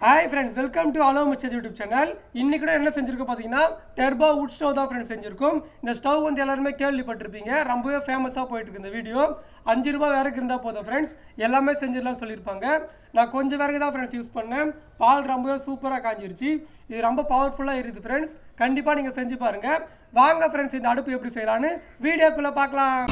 hi friends welcome to அலோ மச்சது YouTube channel இன்னைக்கு கூட என்ன செஞ்சிருக்கோம் பார்த்தீங்கன்னா டெர்போ வுட் ஸ்டவ் தான் ஃப்ரெண்ட்ஸ் செஞ்சிருக்கோம் இந்த ஸ்டவ் வந்து எல்லாருமே கேள்விப்பட்டிருப்பீங்க ரொம்பவே ஃபேமஸாக போயிட்டு இருக்கு இந்த வீடியோ அஞ்சு ரூபாய் விறகு இருந்தால் போதும் ஃப்ரெண்ட்ஸ் எல்லாமே செஞ்சிடலாம்னு சொல்லியிருப்பாங்க நான் கொஞ்சம் விறகு தான் ஃப்ரெண்ட்ஸ் யூஸ் பண்ணேன் பால் ரொம்பவே சூப்பராக காஞ்சிருச்சு இது ரொம்ப பவர்ஃபுல்லாக இருக்குது ஃப்ரெண்ட்ஸ் கண்டிப்பாக நீங்கள் செஞ்சு பாருங்கள் வாங்க ஃப்ரெண்ட்ஸ் இந்த அடுப்பு எப்படி செய்யலான்னு வீடியோக்குள்ளே பார்க்கலாம்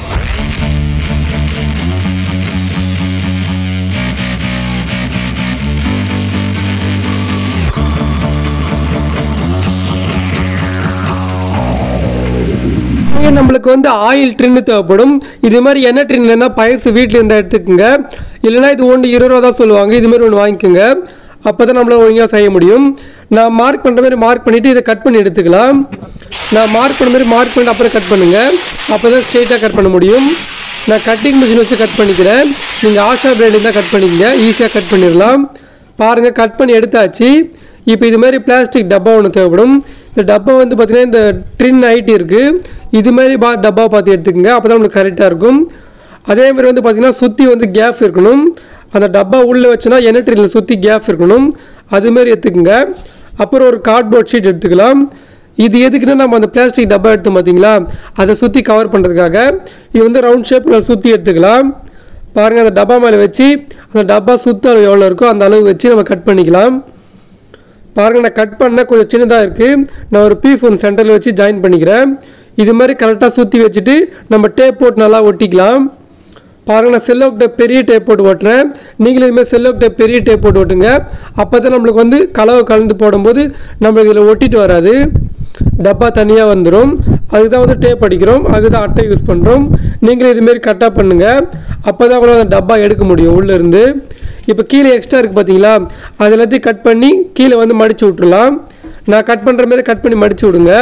இங்க நம்மளுக்கு வந்து ஆயில் ட்ரின்னு தேவைப்படும் இது மாதிரி எண்ணெய் ட்ரின் இல்லைன்னா பயசு வீட்டில் இருந்தால் எடுத்துக்கோங்க இல்லைன்னா இது ஒன்று இருபது ரூபா தான் சொல்லுவாங்க இது மாதிரி ஒன்று வாங்கிக்கோங்க அப்போ தான் நம்மளால் ஒழுங்காக செய்ய முடியும் நான் மார்க் பண்ணுற மாதிரி மார்க் பண்ணிவிட்டு இதை கட் பண்ணி எடுத்துக்கலாம் நான் மார்க் பண்ண மாதிரி மார்க் பண்ணிட்டு அப்புறம் கட் பண்ணுங்கள் அப்போ தான் ஸ்ட்ரெயிட்டாக கட் பண்ண முடியும் நான் கட்டிங் மிஷின் வச்சு கட் பண்ணிக்கிறேன் நீங்கள் ஆஷா பிளேடில் தான் கட் பண்ணிக்கங்க ஈஸியாக கட் பண்ணிடலாம் பாருங்கள் கட் பண்ணி எடுத்தாச்சு இப்போ இது மாதிரி பிளாஸ்டிக் டப்பா ஒன்று தேவைப்படும் இந்த டப்பா வந்து பார்த்திங்கன்னா இந்த ட்ரின் ஐட்டி இருக்குது இது மாதிரி பா டப்பா பார்த்து எடுத்துக்கோங்க அப்போ தான் நம்மளுக்கு கரெக்டாக இருக்கும் அதே மாதிரி வந்து பார்த்திங்கன்னா சுற்றி வந்து கேப் இருக்கணும் அந்த டப்பா உள்ளே வச்சுனா எண்ணெய் ட்ரின்னில் சுற்றி கேப் இருக்கணும் அது மாதிரி எடுத்துக்கோங்க அப்புறம் ஒரு கார்ட்போர்ட் ஷீட் எடுத்துக்கலாம் இது எதுக்குன்னா நம்ம அந்த பிளாஸ்டிக் டப்பா எடுத்தோம் பார்த்தீங்களா அதை சுற்றி கவர் பண்ணுறதுக்காக இது வந்து ரவுண்ட் ஷேப்பில் சுற்றி எடுத்துக்கலாம் பாருங்கள் அந்த டப்பா மேலே வச்சு அந்த டப்பா சுத்த அளவு எவ்வளோ இருக்கோ அந்த அளவு வச்சு நம்ம கட் பண்ணிக்கலாம் பாருங்கள் நான் கட் பண்ண கொஞ்சம் சின்னதாக இருக்குது நான் ஒரு பீஸ் ஒன்று சென்டரில் வச்சு ஜாயின் பண்ணிக்கிறேன் இது மாதிரி கரெக்டாக சுற்றி வச்சுட்டு நம்ம டேப் போட்டு நல்லா ஒட்டிக்கலாம் பாருங்கள் நான் செல்லோக் டேப் பெரிய டேப் போட்டு ஓட்டுறேன் நீங்களும் இதுமாதிரி செல்லோக் டேப் பெரிய டேப் போட்டு ஓட்டுங்க அப்போ தான் நம்மளுக்கு வந்து கலவை கலந்து போடும்போது நம்மளுக்கு இதில் ஒட்டிட்டு வராது டப்பா தனியாக வந்துடும் அதுக்கு தான் வந்து டேப் அடிக்கிறோம் அதுக்கு தான் அட்டை யூஸ் பண்ணுறோம் நீங்களும் இதுமாரி கரெக்டாக பண்ணுங்கள் அப்போ தான் கூட அந்த டப்பா எடுக்க முடியும் உள்ளேருந்து இப்போ கீழே எக்ஸ்ட்ரா இருக்குது பார்த்தீங்களா அது எல்லாத்தையும் கட் பண்ணி கீழே வந்து மடித்து விட்றலாம் நான் கட் பண்ணுற மாதிரி கட் பண்ணி மடித்து விடுங்க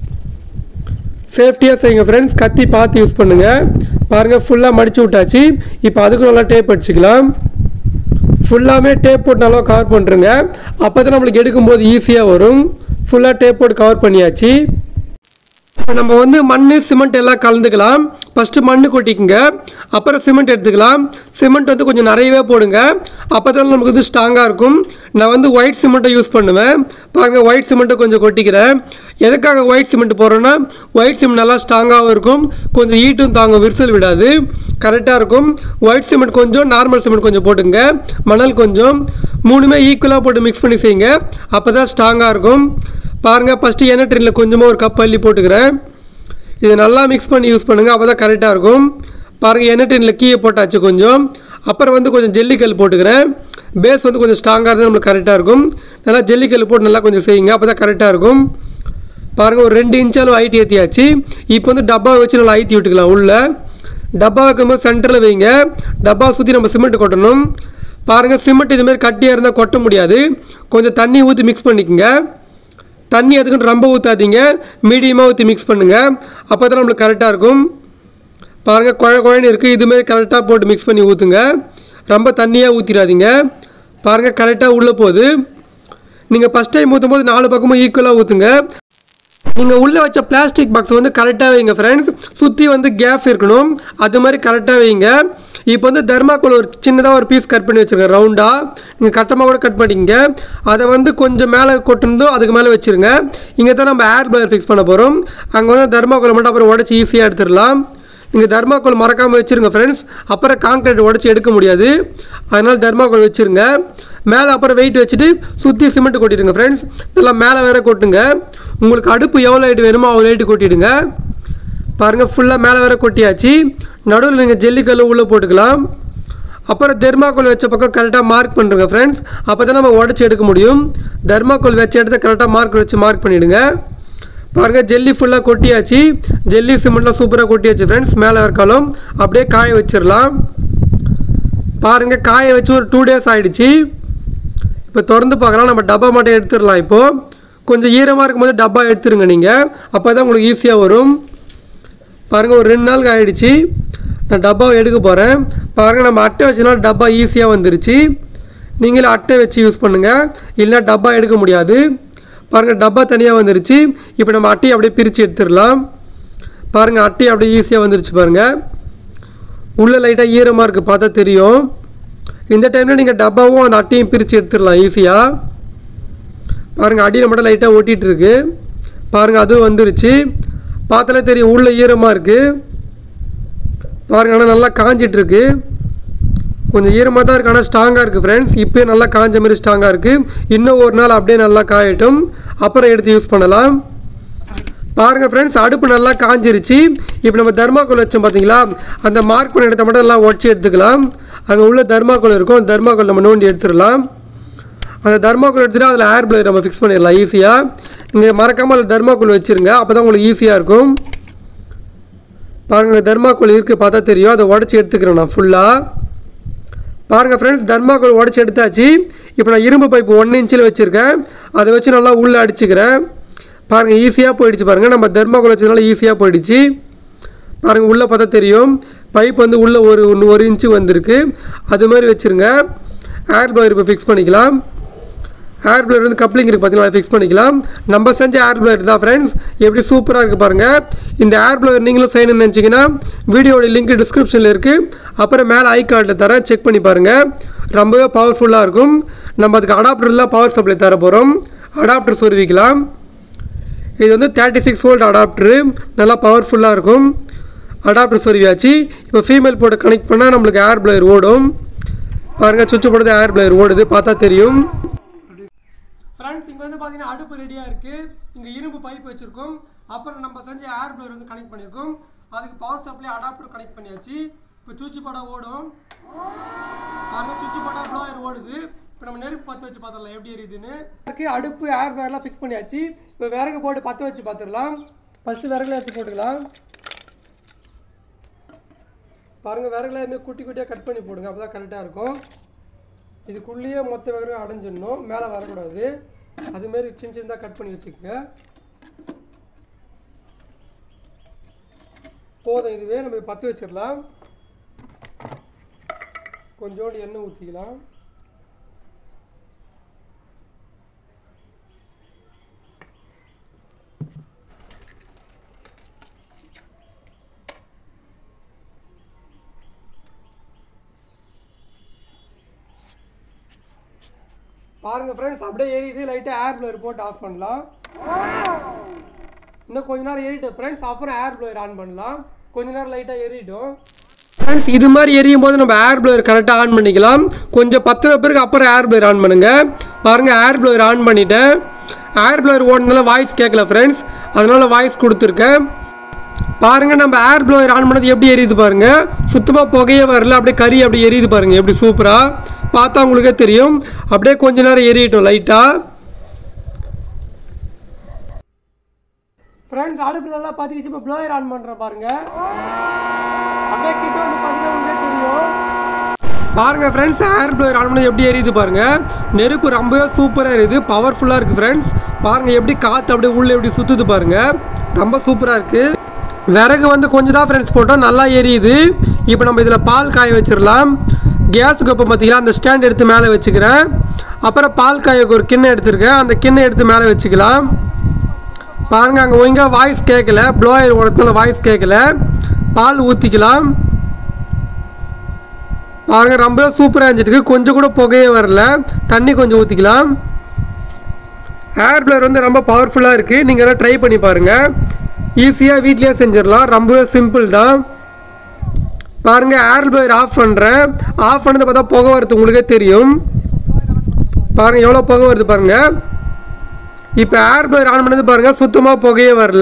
சேஃப்டியாக செய்யுங்க ஃப்ரெண்ட்ஸ் கத்தி பார்த்து யூஸ் பண்ணுங்கள் பாருங்கள் ஃபுல்லாக மடித்து விட்டாச்சு இப்போ அதுக்கும் நல்லா டேப் அடிச்சுக்கலாம் ஃபுல்லாமே டேப் போட்டு நல்லா கவர் பண்ணுறங்க அப்போ தான் நம்மளுக்கு எடுக்கும்போது ஈஸியாக வரும் ஃபுல்லாக டேப் போட்டு கவர் பண்ணியாச்சு இப்போ நம்ம வந்து மண் சிமெண்ட் எல்லாம் கலந்துக்கலாம் ஃபஸ்ட்டு மண் கொட்டிக்குங்க அப்புறம் சிமெண்ட் எடுத்துக்கலாம் சிமெண்ட் வந்து கொஞ்சம் நிறையவே போடுங்க அப்போ தான் நமக்கு வந்து ஸ்ட்ராங்காக இருக்கும் நான் வந்து ஒயிட் சிமெண்ட்டை யூஸ் பண்ணுவேன் பாருங்கள் ஒயிட் சிமெண்ட்டை கொஞ்சம் கொட்டிக்கிறேன் எதுக்காக ஒயிட் சிமெண்ட் போடுறேன்னா ஒயிட் சிமெண்ட் நல்லா ஸ்ட்ராங்காகவும் இருக்கும் கொஞ்சம் ஈட்டும் தாங்கும் விரிசல் விடாது கரெக்டாக இருக்கும் ஒயிட் சிமெண்ட் கொஞ்சம் நார்மல் சிமெண்ட் கொஞ்சம் போட்டுங்க மணல் கொஞ்சம் மூணுமே ஈக்குவலாக போட்டு மிக்ஸ் பண்ணி செய்யுங்க அப்போ தான் ஸ்ட்ராங்காக இருக்கும் பாருங்கள் ஃபஸ்ட்டு எண்ணெய் ட்ரெயினில் கொஞ்சமாக ஒரு கப் அள்ளி போட்டுக்கிறேன் இது நல்லா மிக்ஸ் பண்ணி யூஸ் பண்ணுங்கள் அப்போ தான் கரெக்டாக இருக்கும் பாருங்கள் எண்ணெய் ட்ரெயினில் கீயை போட்டாச்சு கொஞ்சம் அப்புறம் வந்து கொஞ்சம் ஜல்லிக்கல் போட்டுக்கிறேன் பேஸ் வந்து கொஞ்சம் ஸ்ட்ராங்காக இருந்தால் நம்மளுக்கு கரெக்டாக இருக்கும் நல்லா ஜல்லிக்கல் போட்டு நல்லா கொஞ்சம் செய்யுங்க அப்போ தான் கரெக்டாக இருக்கும் பாருங்கள் ஒரு ரெண்டு இன்ச் அளவு ஐட்டி ஏற்றியாச்சு இப்போ வந்து டப்பாவை வச்சு நல்லா ஐத்தி விட்டுக்கலாம் உள்ளே டப்பா வைக்கும்போது சென்டரில் வைங்க டப்பா சுற்றி நம்ம சிமெண்ட் கொட்டணும் பாருங்கள் சிமெண்ட் இதுமாரி கட்டியாக இருந்தால் கொட்ட முடியாது கொஞ்சம் தண்ணி ஊற்றி மிக்ஸ் பண்ணிக்கோங்க தண்ணி அதுக்குன்னு ரொம்ப ஊற்றாதீங்க மீடியமாக ஊற்றி மிக்ஸ் பண்ணுங்கள் அப்போ தான் நம்மளுக்கு கரெக்டாக இருக்கும் பாருங்கள் குழ குழன்னு இருக்குது இதுமாரி கரெக்டாக போட்டு மிக்ஸ் பண்ணி ஊற்றுங்க ரொம்ப தண்ணியாக ஊற்றிடாதீங்க பாருங்கள் கரெக்டாக உள்ளே போகுது நீங்கள் ஃபஸ்ட் டைம் ஊற்றும் போது நாலு பக்கமும் ஈக்குவலாக ஊற்றுங்க நீங்கள் உள்ளே வச்ச பிளாஸ்டிக் பாக்ஸ் வந்து கரெக்டாக வைங்க ஃப்ரெண்ட்ஸ் சுற்றி வந்து கேப் இருக்கணும் அது மாதிரி கரெக்டாக வைங்க இப்போ வந்து தர்மாக்கோல் ஒரு சின்னதாக ஒரு பீஸ் கட் பண்ணி வச்சுருங்க ரவுண்டாக நீங்கள் கட்டமாக கூட கட் பண்ணிக்கங்க அதை வந்து கொஞ்சம் மேலே கொட்டிருந்தோ அதுக்கு மேலே வச்சுருங்க இங்கே தான் நம்ம ஏர் பேர் ஃபிக்ஸ் பண்ண போகிறோம் அங்கே வந்து தர்மாக்கோலை மட்டும் அப்புறம் உடச்சி ஈஸியாக எடுத்துடலாம் நீங்கள் தர்மாக்கோல் மறக்காமல் வச்சுருங்க ஃப்ரெண்ட்ஸ் அப்புறம் கான்க்ரீட் உடச்சி எடுக்க முடியாது அதனால் தர்மாக்கோல் வச்சுருங்க மேலே அப்புறம் வெயிட் வச்சுட்டு சுற்றி சிமெண்ட் கொட்டிடுங்க ஃப்ரெண்ட்ஸ் நல்லா மேலே வேற கொட்டுங்க உங்களுக்கு அடுப்பு எவ்வளோ ஹைட் வேணுமோ அவ்வளோ ஹைட்டு கொட்டிடுங்க பாருங்கள் ஃபுல்லாக மேலே வேற கொட்டியாச்சு நடுவில் நீங்கள் ஜல்லிக்கல் உள்ளே போட்டுக்கலாம் அப்புறம் தெர்மாக்கோல் வச்ச பக்கம் கரெக்டாக மார்க் பண்ணுறங்க ஃப்ரெண்ட்ஸ் அப்போ தான் நம்ம உடச்சி எடுக்க முடியும் தெர்மாக்கோல் வச்ச இடத்த கரெக்டாக மார்க் வச்சு மார்க் பண்ணிவிடுங்க பாருங்கள் ஜெல்லி ஃபுல்லாக கொட்டியாச்சு ஜெல்லி சிமெண்ட்லாம் சூப்பராக கொட்டியாச்சு ஃப்ரெண்ட்ஸ் மேலே இருக்காலும் அப்படியே காய வச்சிடலாம் பாருங்கள் காய வச்சு ஒரு டூ டேஸ் ஆகிடுச்சு இப்போ திறந்து பார்க்கலாம் நம்ம டப்பா மட்டும் எடுத்துடலாம் இப்போது கொஞ்சம் ஈரமாக இருக்கும்போது டப்பா எடுத்துருங்க நீங்கள் அப்போ தான் உங்களுக்கு ஈஸியாக வரும் பாருங்கள் ஒரு ரெண்டு நாளுக்கு ஆகிடுச்சு நான் டப்பாவை எடுக்க போகிறேன் பாருங்கள் நம்ம அட்டை வச்சனால டப்பா ஈஸியாக வந்துருச்சு நீங்களும் அட்டை வச்சு யூஸ் பண்ணுங்கள் இல்லைனா டப்பா எடுக்க முடியாது பாருங்கள் டப்பா தனியாக வந்துருச்சு இப்போ நம்ம அட்டையை அப்படியே பிரித்து எடுத்துடலாம் பாருங்கள் அட்டையை அப்படியே ஈஸியாக வந்துருச்சு பாருங்கள் உள்ளே லைட்டாக ஈரமாக இருக்குது பார்த்தா தெரியும் இந்த டைமில் நீங்கள் டப்பாவும் அந்த அட்டையும் பிரித்து எடுத்துடலாம் ஈஸியாக பாருங்கள் அடியில் மட்டும் லைட்டாக ஒட்டிகிட்டு இருக்கு பாருங்கள் அதுவும் வந்துருச்சு பார்த்தாலே தெரியும் உள்ள ஈரமாக இருக்குது பாருங்க ஆனால் நல்லா காஞ்சிட்டு இருக்கு கொஞ்சம் ஈரமாக தான் இருக்கு ஆனால் ஸ்ட்ராங்காக இருக்குது ஃப்ரெண்ட்ஸ் இப்போயே நல்லா காஞ்ச மாதிரி ஸ்ட்ராங்காக இருக்குது இன்னும் ஒரு நாள் அப்படியே நல்லா காயட்டும் அப்புறம் எடுத்து யூஸ் பண்ணலாம் பாருங்கள் ஃப்ரெண்ட்ஸ் அடுப்பு நல்லா காஞ்சிருச்சு இப்போ நம்ம தர்மாக்கோல் வச்சோம் பார்த்தீங்களா அந்த மார்க் பண்ண இடத்த மட்டும் எல்லாம் உடச்சி எடுத்துக்கலாம் அங்கே உள்ள தர்மாக்கோல் இருக்கும் அந்த தர்மாக்கோல் நம்ம நோண்டி எடுத்துடலாம் அந்த தர்மாக்கோல் எடுத்துகிட்டு அதில் ஏர் பிளேயர் நம்ம ஃபிக்ஸ் பண்ணிடலாம் ஈஸியாக நீங்கள் மறக்காமல் அதில் தர்மாக்கோல் வச்சுருங்க அப்போ தான் உங்களுக்கு ஈஸியாக இருக்கும் பாருங்கள் தர்மாக்கோல் இருக்குது பார்த்தா தெரியும் அதை உடச்சி எடுத்துக்கிறேன் நான் ஃபுல்லாக பாருங்கள் ஃப்ரெண்ட்ஸ் தர்மாக்கோல் உடச்சி எடுத்தாச்சு இப்போ நான் இரும்பு பைப்பு ஒன் இன்ச்சில் வச்சுருக்கேன் அதை வச்சு நல்லா உள்ளே அடிச்சுக்கிறேன் பாருங்கள் ஈஸியாக போயிடுச்சு பாருங்கள் நம்ம தர்மாக்கோல் வச்சதுனால ஈஸியாக போயிடுச்சு பாருங்கள் உள்ளே பார்த்தா தெரியும் பைப் வந்து உள்ளே ஒரு ஒன்று ஒரு இன்ச்சு வந்திருக்கு அது மாதிரி வச்சுருங்க ஏர் ப்ளோயர் இப்போ ஃபிக்ஸ் பண்ணிக்கலாம் ஏர் ப்ளோயர் வந்து கப்ளிங் இருக்குது பார்த்தீங்களா ஃபிக்ஸ் பண்ணிக்கலாம் நம்ம செஞ்ச ஏர் ப்ளோயர் தான் ஃப்ரெண்ட்ஸ் எப்படி சூப்பராக இருக்குது பாருங்கள் இந்த ஏர் ப்ளோயர் நீங்களும் செய்யணும்னு நினச்சிங்கன்னா வீடியோட லிங்க் டிஸ்கிரிப்ஷனில் இருக்குது அப்புறம் மேலே ஐ கார்டில் தரேன் செக் பண்ணி பாருங்கள் ரொம்பவே பவர்ஃபுல்லாக இருக்கும் நம்ம அதுக்கு அடாப்டர்லாம் பவர் சப்ளை தர போகிறோம் அடாப்டர் சொருவிக்கலாம் இது வந்து தேர்ட்டி சிக்ஸ் வோல்ட் அடாப்டரு நல்லா பவர்ஃபுல்லாக இருக்கும் அடாப்டர் சொருவியாச்சு இப்போ ஃபீமேல் போட்டு கனெக்ட் பண்ணால் நம்மளுக்கு ஏர் ப்ளேயர் ஓடும் பாருங்கள் சுவிட்ச் போடுறது ஏர் ப்ளேயர் ஓடுது பார்த்தா தெரியும் ஃப்ரெண்ட்ஸ் இங்கே வந்து பார்த்தீங்கன்னா அடுப்பு ரெடியாக இருக்குது இங்கே இரும்பு பைப் வச்சுருக்கோம் அப்புறம் நம்ம செஞ்ச ஏர் ப்ளேயர் வந்து கனெக்ட் பண்ணியிருக்கோம் அதுக்கு பவர் சப்ளை அடாப்டர் கனெக்ட் பண்ணியாச்சு இப்போ சுவிட்ச் போட ஓடும் பாருங்க சுவிட்ச் போட்டா ப்ளோயர் ஓடுது இப்போ நம்ம நெருப்பு பற்ற வச்சு பார்த்துடலாம் எப்படி எரியுதுன்னு இருக்கு அடுப்பு ஏர் பேர்லாம் ஃபிக்ஸ் பண்ணியாச்சு இப்போ விறகு போட்டு பற்ற வச்சு பார்த்துடலாம் ஃபஸ்ட்டு விறகுல எடுத்து போட்டுக்கலாம் பாருங்கள் விறகுல எதுவுமே குட்டி குட்டியாக கட் பண்ணி போடுங்க அப்போ தான் கரெக்டாக இருக்கும் இதுக்குள்ளேயே மொத்த விறகு அடைஞ்சிடணும் மேலே வரக்கூடாது அதுமாரி சின்ன சின்னதாக கட் பண்ணி வச்சுக்கோங்க போதும் இதுவே நம்ம பற்ற வச்சிடலாம் கொஞ்சோண்டு எண்ணெய் ஊற்றிக்கலாம் பாருங்க ஃப்ரெண்ட்ஸ் அப்படியே எரியுது லைட்டாக ஏர் ப்ளோயர் போட்டு ஆஃப் பண்ணலாம் இன்னும் கொஞ்ச நேரம் எரிட்டோம் ஃப்ரெண்ட்ஸ் அப்புறம் ஏர் ப்ளோயர் ஆன் பண்ணலாம் கொஞ்ச நேரம் லைட்டாக எரிட்டோம் ஃப்ரெண்ட்ஸ் இது மாதிரி எரியும் போது நம்ம ஏர் ப்ளோயர் கரெக்டாக ஆன் பண்ணிக்கலாம் கொஞ்சம் பத்து பிறகு அப்புறம் ஏர் ப்ளோயர் ஆன் பண்ணுங்க பாருங்க ஏர் ப்ளோயர் ஆன் பண்ணிட்டேன் ஏர் ப்ளோயர் ஓடினால வாய்ஸ் கேட்கல ஃப்ரெண்ட்ஸ் அதனால வாய்ஸ் கொடுத்துருக்கேன் பாருங்க நம்ம ஏர் ப்ளோயர் ஆன் பண்ணது எப்படி எரியுது பாருங்க சுத்தமாக புகையே வரல அப்படியே கறி அப்படி எரியுது பாருங்க எப்படி சூப்பராக பார்த்தா உங்களுக்கே தெரியும் அப்படியே கொஞ்ச நேரம் எரியட்டும் லைட்டாக ஃப்ரெண்ட்ஸ் அடுப்பு நல்லா பார்த்துக்கிச்சு இப்போ ப்ளோயர் ஆன் பண்ணுறேன் பாருங்க அப்படியே கிட்ட வந்து பார்த்தீங்கன்னா உங்களுக்கே தெரியும் பாருங்க ஃப்ரெண்ட்ஸ் ஏர் ப்ளோயர் ஆன் பண்ணது எப்படி எரியுது பாருங்க நெருப்பு ரொம்பவே சூப்பராக எரியுது பவர்ஃபுல்லாக இருக்குது ஃப்ரெண்ட்ஸ் பாருங்க எப்படி காற்று அப்படியே உள்ளே எப்படி சுற்றுது பாருங்க ரொம்ப சூப்பராக இருக்குது விறகு வந்து கொஞ்சம் தான் ஃப்ரெண்ட்ஸ் போட்டோம் நல்லா எரியுது இப்போ நம்ம இதில் பால் காய வச்சிடலாம் கேஸுக்கு இப்போ பார்த்தீங்களா அந்த ஸ்டாண்ட் எடுத்து மேலே வச்சுக்கிறேன் அப்புறம் பால் காயக்கு ஒரு கிண்ணம் எடுத்திருக்கேன் அந்த கிண்ணம் எடுத்து மேலே வச்சுக்கலாம் பாருங்க அங்கே ஒழுங்காக வாய்ஸ் கேட்கல ப்ளோயர் ஓடத்துல வாய்ஸ் கேட்கல பால் ஊற்றிக்கலாம் பாருங்க ரொம்ப சூப்பராக இருந்துட்டு கொஞ்சம் கூட புகையே வரல தண்ணி கொஞ்சம் ஊற்றிக்கலாம் ஏர் ப்ளேயர் வந்து ரொம்ப பவர்ஃபுல்லாக இருக்குது நீங்கள் எல்லாம் ட்ரை பண்ணி பாருங்கள் ஈஸியாக வீட்லேயே செஞ்சிடலாம் ரொம்பவே சிம்பிள் தான் பாருங்கள் ஏர் ப்ளேயர் ஆஃப் பண்ணுறேன் ஆஃப் பண்ணதை பார்த்தா புகை வருது உங்களுக்கே தெரியும் பாருங்கள் எவ்வளோ புகை வருது பாருங்கள் இப்போ ஏர் ப்ளேயர் ஆன் பண்ணது பாருங்கள் சுத்தமாக புகையே வரல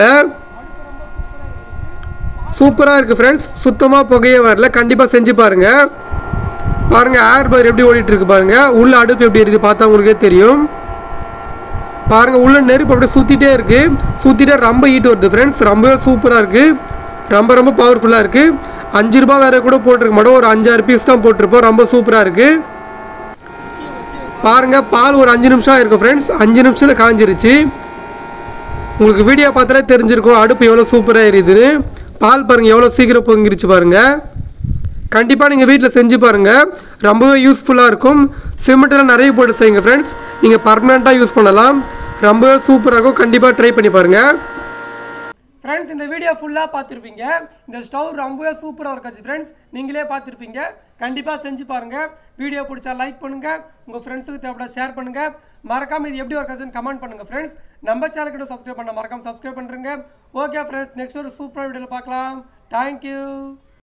சூப்பராக இருக்குது ஃப்ரெண்ட்ஸ் சுத்தமாக புகையே வரல கண்டிப்பாக செஞ்சு பாருங்கள் பாருங்கள் ஏர் ப்ளேயர் எப்படி ஓடிட்டு இருக்கு பாருங்கள் உள்ள அடுப்பு எப்படி இருக்குது பார்த்தா உங்களுக்கே தெரியும் பாருங்கள் உள்ள நெருப்பு அப்படியே சுற்றிட்டே இருக்குது சுற்றிட்டே ரொம்ப ஹீட் வருது ஃப்ரெண்ட்ஸ் ரொம்பவே சூப்பராக இருக்குது ரொம்ப ரொம்ப பவர்ஃபுல்லாக இருக்குது அஞ்சு ரூபா வேறு கூட போட்டிருக்க மாட்டோம் ஒரு அஞ்சாறு பீஸ் தான் போட்டிருப்போம் ரொம்ப சூப்பராக இருக்குது பாருங்க பால் ஒரு அஞ்சு நிமிஷம் இருக்கும் ஃப்ரெண்ட்ஸ் அஞ்சு நிமிஷத்தில் காஞ்சிருச்சு உங்களுக்கு வீடியோ பார்த்தாலே தெரிஞ்சிருக்கும் அடுப்பு எவ்வளோ சூப்பராக எரியுதுன்னு பால் பாருங்கள் எவ்வளோ சீக்கிரம் பொங்கிருச்சு பாருங்கள் கண்டிப்பாக நீங்கள் வீட்டில் செஞ்சு பாருங்கள் ரொம்பவே யூஸ்ஃபுல்லாக இருக்கும் சிமெண்ட்டெல்லாம் நிறைய போட்டு செய்யுங்க ஃப்ரெண்ட்ஸ் நீங்கள் பர்மனெண்ட்டாக யூஸ் பண்ணலாம் ரொம்பவே சூப்பராக இருக்கும் கண்டிப்பாக ட்ரை பண்ணி பாருங்கள் ஃப்ரெண்ட்ஸ் இந்த வீடியோ ஃபுல்லாக பார்த்துருப்பீங்க இந்த ஸ்டவ் ரொம்பவே சூப்பராக இருக்காச்சு ஃப்ரெண்ட்ஸ் நீங்களே பார்த்துருப்பீங்க கண்டிப்பாக செஞ்சு பாருங்கள் வீடியோ பிடிச்சா லைக் பண்ணுங்கள் உங்கள் ஃப்ரெண்ட்ஸுக்கு தேவைப்பட ஷேர் பண்ணுங்கள் மறக்காமல் இது எப்படி ஒர்க்காச்சுன்னு கமெண்ட் பண்ணுங்கள் ஃப்ரெண்ட்ஸ் நம்ம சேனலுக்கு சப்ஸ்கிரைப் பண்ண மறக்காம சப்ஸ்கிரைப் பண்ணுறேங்க ஓகே ஃப்ரெண்ட்ஸ் நெக்ஸ்ட் ஒரு சூப்பராக வீடியோவில் பார்க்கலாம் தேங்க்யூ